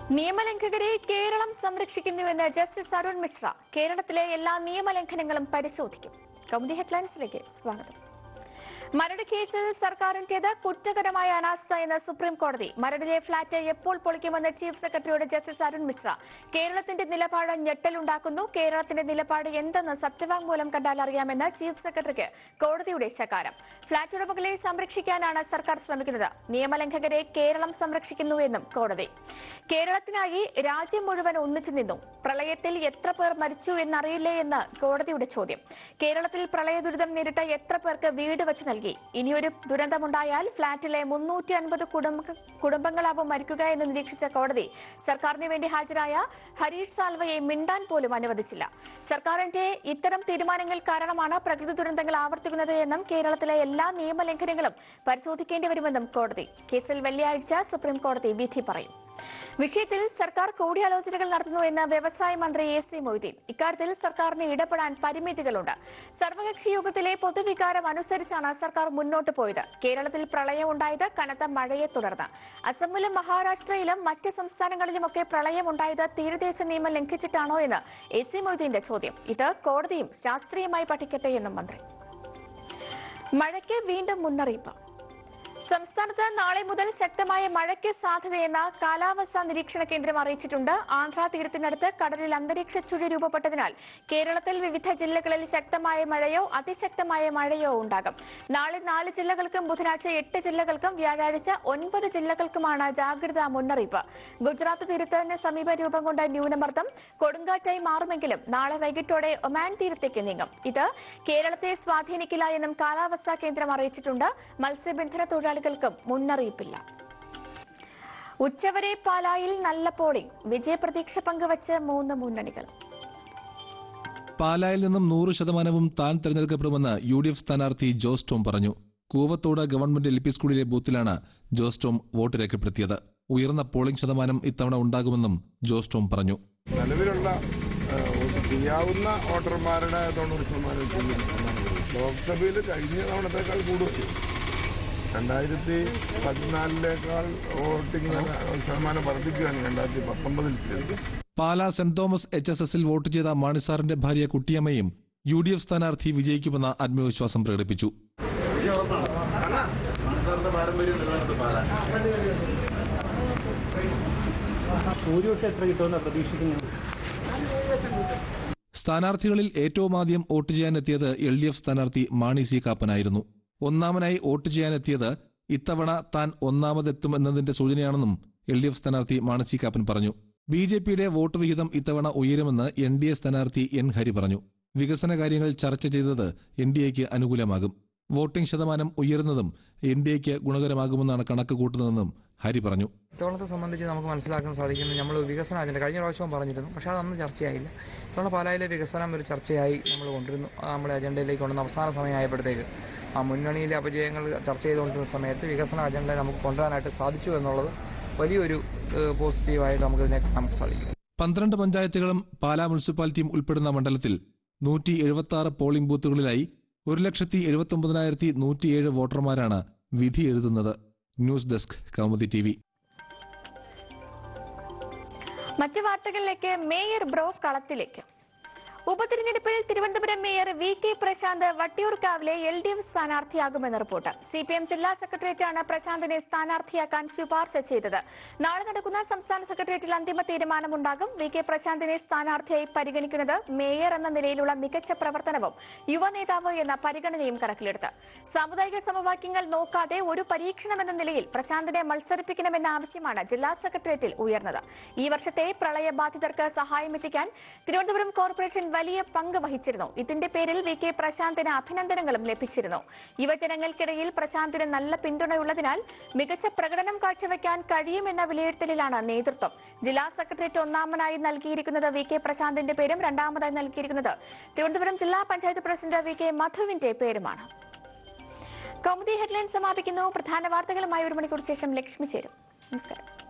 നിയമലംഘകരെ കേരളം സംരക്ഷിക്കുന്നുവെന്ന് ജസ്റ്റിസ് അരുൺ മിശ്ര കേരളത്തിലെ എല്ലാ നിയമലംഘനങ്ങളും പരിശോധിക്കും കൗമുദി ഹെഡ്ലൈൻസിലേക്ക് സ്വാഗതം മരട് കേസിൽ സർക്കാരിന്റേത് കുറ്റകരമായ അനാസ്ഥ എന്ന് സുപ്രീം കോടതി മരടിലെ ഫ്ളാറ്റ് എപ്പോൾ പൊളിക്കുമെന്ന് ചീഫ് സെക്രട്ടറിയോട് ജസ്റ്റിസ് അരുൺ മിശ്ര കേരളത്തിന്റെ നിലപാട് ഞെട്ടലുണ്ടാക്കുന്നു കേരളത്തിന്റെ നിലപാട് എന്തെന്ന് സത്യവാങ്മൂലം കണ്ടാൽ അറിയാമെന്ന് ചീഫ് സെക്രട്ടറിക്ക് കോടതിയുടെ ശകാരം ഫ്ളാറ്റ് ഉടമകളെ സംരക്ഷിക്കാനാണ് സർക്കാർ ശ്രമിക്കുന്നത് നിയമലംഘകരെ കേരളം സംരക്ഷിക്കുന്നുവെന്നും കോടതി കേരളത്തിനായി രാജ്യം മുഴുവൻ ഒന്നിച്ചു നിന്നു പ്രളയത്തിൽ എത്ര പേർ മരിച്ചു എന്നറിയില്ലേ എന്ന് കോടതിയുടെ ചോദ്യം കേരളത്തിൽ പ്രളയ ദുരിതം നേരിട്ട എത്ര പേർക്ക് വീട് വെച്ച് നൽകി ഇനിയൊരു ദുരന്തമുണ്ടായാൽ ഫ്ളാറ്റിലെ മുന്നൂറ്റി അൻപത് കുടുംബങ്ങളാവും മരിക്കുക എന്ന് നിരീക്ഷിച്ച കോടതി സർക്കാരിന് വേണ്ടി ഹാജരായ ഹരീഷ് സാൽവയെ മിണ്ടാൻ പോലും അനുവദിച്ചില്ല സർക്കാരിന്റെ ഇത്തരം തീരുമാനങ്ങൾ കാരണമാണ് പ്രകൃതി ദുരന്തങ്ങൾ ആവർത്തിക്കുന്നത് എന്നും കേരളത്തിലെ എല്ലാ നിയമലംഘനങ്ങളും പരിശോധിക്കേണ്ടി വരുമെന്നും കോടതി കേസിൽ വെള്ളിയാഴ്ച സുപ്രീം കോടതി വിധി പറയും വിഷയത്തിൽ സർക്കാർ കൂടിയാലോചനകൾ നടത്തുന്നുവെന്ന് വ്യവസായ മന്ത്രി എ സി മൊയ്തീൻ ഇക്കാര്യത്തിൽ സർക്കാരിന് ഇടപെടാൻ പരിമിതികളുണ്ട് സർവകക്ഷി യോഗത്തിലെ പൊതുവികാരം അനുസരിച്ചാണ് സർക്കാർ മുന്നോട്ട് പോയത് കേരളത്തിൽ പ്രളയമുണ്ടായത് കനത്ത മഴയെ തുടർന്ന് അസമിലും മഹാരാഷ്ട്രയിലും മറ്റ് സംസ്ഥാനങ്ങളിലുമൊക്കെ പ്രളയമുണ്ടായത് തീരദേശ നിയമം ലംഘിച്ചിട്ടാണോ എന്ന് എ സി മൊയ്തീന്റെ ചോദ്യം ഇത് കോടതിയും ശാസ്ത്രീയമായി പഠിക്കട്ടെ എന്നും മന്ത്രി മഴയ്ക്ക് വീണ്ടും മുന്നറിയിപ്പ് സംസ്ഥാനത്ത് നാളെ മുതൽ ശക്തമായ മഴയ്ക്ക് സാധ്യതയെന്ന് കാലാവസ്ഥാ നിരീക്ഷണ കേന്ദ്രം അറിയിച്ചിട്ടുണ്ട് ആന്ധ്ര തീരത്തിനടുത്ത് കടലിൽ അന്തരീക്ഷ ചുഴി രൂപപ്പെട്ടതിനാൽ കേരളത്തിൽ വിവിധ ജില്ലകളിൽ ശക്തമായ മഴയോ അതിശക്തമായ മഴയോ ഉണ്ടാകും നാളെ നാല് ജില്ലകൾക്കും ബുധനാഴ്ച എട്ട് ജില്ലകൾക്കും വ്യാഴാഴ്ച ഒൻപത് ജില്ലകൾക്കുമാണ് ജാഗ്രതാ മുന്നറിയിപ്പ് ഗുജറാത്ത് തീരത്തിന് സമീപ രൂപം കൊണ്ട ന്യൂനമർദ്ദം കൊടുങ്കാറ്റായി മാറുമെങ്കിലും നാളെ വൈകിട്ടോടെ ഒമാൻ തീരത്തേക്ക് നീങ്ങും ഇത് കേരളത്തെ സ്വാധീനിക്കില്ല എന്നും കാലാവസ്ഥാ കേന്ദ്രം അറിയിച്ചിട്ടുണ്ട് മത്സ്യബന്ധന തൊഴിലാളികൾക്കും മുന്നറിയിപ്പില്ല ഉച്ചവരെ പാലായിൽ നല്ല പോളിംഗ് വിജയപ്രതീക്ഷ പങ്കുവച്ച് മൂന്ന് മുന്നണികൾ പാലായിൽ നിന്നും നൂറ് ശതമാനവും താൻ തെരഞ്ഞെടുക്കപ്പെടുമെന്ന് യു ഡി എഫ് സ്ഥാനാർത്ഥി ജോസ് ടോം പറഞ്ഞു കൂവത്തോട് ഗവൺമെന്റ് എൽ പി സ്കൂളിലെ ബൂത്തിലാണ് ജോസ് ടോം വോട്ട് രേഖപ്പെടുത്തിയത് ഉയർന്ന പോളിംഗ് ശതമാനം ഇത്തവണ ഉണ്ടാകുമെന്നും ജോസ് ടോം പറഞ്ഞു നിലവിലുള്ള ആ, വോട്ട് ചെയ്യാവുന്ന വോട്ടർമാരുടെ തൊണ്ണൂറ് ശതമാനം ചെയ്യുന്ന ശതമാനം വരും. ലോക്സഭയിൽ കഴിഞ്ഞ തവണത്തേക്കാൾ കൂടുതൽ രണ്ടായിരത്തി പതിനാലിനേക്കാൾ വോട്ടിംഗ് ശതമാനം വർദ്ധിക്കുകയാണ് രണ്ടായിരത്തി പത്തൊമ്പതിൽ ചെയ്തത് Pala saint Thomas H S എസിൽ വോട്ട് ചെയ്ത മാണിസാറിന്റെ ഭാര്യ കുട്ടിയമ്മയും യു ഡി എഫ് സ്ഥാനാർത്ഥി വിജയിക്കുമെന്ന ആത്മവിശ്വാസം പ്രകടിപ്പിച്ചു ഭൂരിപക്ഷം എത്ര കിട്ടുമെന്ന് പ്രതീക്ഷിക്കുന്നു സ്ഥാനാർത്ഥികളിൽ ഏറ്റവും ആദ്യം വോട്ട് ചെയ്യാനെത്തിയത് എൽ ഡി എഫ് സ്ഥാനാർത്ഥി മാണി സി കാപ്പനായിരുന്നു ഒന്നാമനായി വോട്ട് ചെയ്യാനെത്തിയത് ഇത്തവണ താൻ ഒന്നാമതെത്തുമെന്നതിന്റെ സൂചനയാണെന്നും എൽ ഡി എഫ് സ്ഥാനാർത്ഥി മാണി സി കാപ്പൻ പറഞ്ഞു ബി ജെ പിയുടെ വോട്ട് വിഹിതം ഇത്തവണ ഉയരുമെന്ന് എൻ ഡി എ സ്ഥാനാർത്ഥി എൻ ഹരി പറഞ്ഞു വികസന കാര്യങ്ങൾ ചർച്ച ചെയ്തത് എൻ ഡി എക്ക് അനുകൂലമാകും വോട്ടിംഗ് ശതമാനം ഉയരുന്നതും എൻ ഡി എക്ക് ഗുണകരമാകുമെന്നാണ് കണക്ക് കൂട്ടുന്നതെന്നും ഹരി പറഞ്ഞു ഇത്തവണത്തെ സംബന്ധിച്ച് നമുക്ക് മനസ്സിലാക്കാൻ സാധിക്കുന്നത് നമ്മൾ വികസന അജണ്ട കഴിഞ്ഞ പ്രാവശ്യവും പറഞ്ഞിരുന്നു പക്ഷേ അതൊന്നും ചർച്ചയായില്ല ഇത്തവണ പാലായിലെ വികസനം ഒരു ചർച്ചയായി നമ്മൾ കൊണ്ടിരുന്നു ആ നമ്മുടെ അജണ്ടയിലേക്ക് കൊണ്ടുവന്ന അവസാന സമയമായപ്പോഴത്തേക്ക് ആ മുന്നണിയിലെ അപജയങ്ങൾ ചർച്ച ചെയ്തുകൊണ്ടിരുന്ന സമയത്ത് വികസന അജണ്ട നമുക്ക് കൊണ്ടുവരാനായിട്ട് സാധിച്ചു എന്നുള്ളത് വലിയൊരു ഏഹ്, പോസിറ്റീവായിട്ട് നമുക്കിതിനെ കാണാൻ സാധിക്കും പന്ത്രണ്ട് പഞ്ചായത്തുകളും പാലാ മുനിസിപ്പാലിറ്റിയും ഉൾപ്പെടുന്ന മണ്ഡലത്തിൽ നൂറ്റി എഴുപത്തി ആറ് പോളിംഗ് ബൂത്തുകളിലായി ഒരു ലക്ഷത്തി എഴുപത്തി ഒമ്പതിനായിരത്തി നൂറ്റിയേഴ് വോട്ടർമാരാണ് വിധി എഴുതുന്നത് news desk Kaumudi T V മറ്റു വാർത്തകളിലേക്ക് മേയർ ബ്രോ കളത്തിലേക്ക് ഉപതിരഞ്ഞെടുപ്പിൽ Thiruvananthapuram mayor V K Prashanth വട്ടിയൂർക്കാവിലെ എൽ ഡി എഫ് സ്ഥാനാർത്ഥിയാകുമെന്ന് റിപ്പോർട്ട് സി പി എം ജില്ലാ സെക്രട്ടേറിയറ്റാണ് പ്രശാന്തിനെ സ്ഥാനാർത്ഥിയാക്കാൻ ശുപാർശ ചെയ്തത് നാളെ നടക്കുന്ന സംസ്ഥാന സെക്രട്ടേറിയറ്റിൽ അന്തിമ തീരുമാനമുണ്ടാകും വി കെ പ്രശാന്തിനെ സ്ഥാനാർത്ഥിയായി പരിഗണിക്കുന്നത് മേയർ എന്ന നിലയിലുള്ള മികച്ച പ്രവർത്തനവും യുവ നേതാവ് എന്ന പരിഗണനയും കണക്കിലെടുത്ത് സാമുദായിക സമവാക്യങ്ങൾ നോക്കാതെ ഒരു പരീക്ഷണമെന്ന നിലയിൽ പ്രശാന്തിനെ മത്സരിപ്പിക്കണമെന്ന ആവശ്യമാണ് ജില്ലാ സെക്രട്ടേറിയറ്റിൽ ഉയർന്നത് ഈ വർഷത്തെ പ്രളയബാധിതർക്ക് സഹായമെത്തിക്കാൻ തിരുവനന്തപുരം കോർപ്പറേഷൻ വലിയ പങ്ക് വഹിച്ചിരുന്നു ഇതിന്റെ പേരിൽ വി കെ പ്രശാന്തിന് അഭിനന്ദനങ്ങളും ലഭിച്ചിരുന്നു യുവജനങ്ങൾക്കിടയിൽ പ്രശാന്തിന് നല്ല പിന്തുണയുള്ളതിനാൽ മികച്ച പ്രകടനം കാഴ്ചവെക്കാൻ കഴിയുമെന്ന വിലയിരുത്തലിലാണ് നേതൃത്വം ജില്ലാ സെക്രട്ടേറിയറ്റ് ഒന്നാമനായി നൽകിയിരിക്കുന്നത് വി കെ പ്രശാന്തിന്റെ പേരും രണ്ടാമതായി നൽകിയിരിക്കുന്നത് തിരുവനന്തപുരം ജില്ലാ പഞ്ചായത്ത് പ്രസിഡന്റ് വി കെ മധുവിന്റെ പേരുമാണ് കൗമുദി ഹെഡ്ലൈൻ സമാപിക്കുന്നു പ്രധാന വാർത്തകളുമായി ഒരു മണിക്കൂർ ശേഷം ലക്ഷ്മി ചേരും നമസ്കാരം